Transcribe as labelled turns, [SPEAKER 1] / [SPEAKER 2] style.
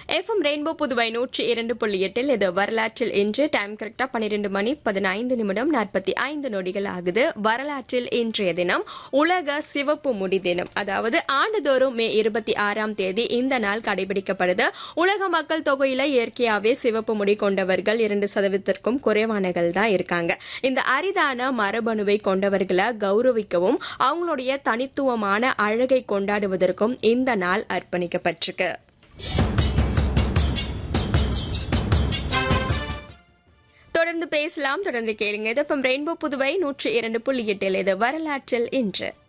[SPEAKER 1] FM rainbow Puduvai நூற்றி இரண்டு புள்ளி எட்டில் இது வரலாற்றில் இன்று டைம் கரெக்டா பன்னிரெண்டு மணி பதினைந்து நிமிடம் நாற்பத்தி ஐந்து நொடிகள் ஆகுது வரலாற்றில் இன்றைய தினம் உலக சிவப்பு முடி தினம் அதாவது ஆண்டுதோறும் மே இருபத்தி ஆறாம் தேதி இந்த நாள் கடைபிடிக்கப்படுது உலக மக்கள் தொகையில இயற்கையாவே சிவப்பு முடி கொண்டவர்கள் இரண்டு சதவீதத்திற்கும் குறைவானகள் தான் இருக்காங்க இந்த அரிதான மரபணுவை கொண்டவர்களை கௌரவிக்கவும் அவங்களுடைய தனித்துவமான அழகை கொண்டாடுவதற்கும் இந்த நாள் அர்ப்பணிக்கப்பட்டிருக்கு தொடர்ந்து பேசலாம் தொடர்ந்து கேளுங்க இது ரெயின்போ புதுவை நூற்றி இரண்டு புள்ளி எட்டில் இது வரலாற்றில் இன்று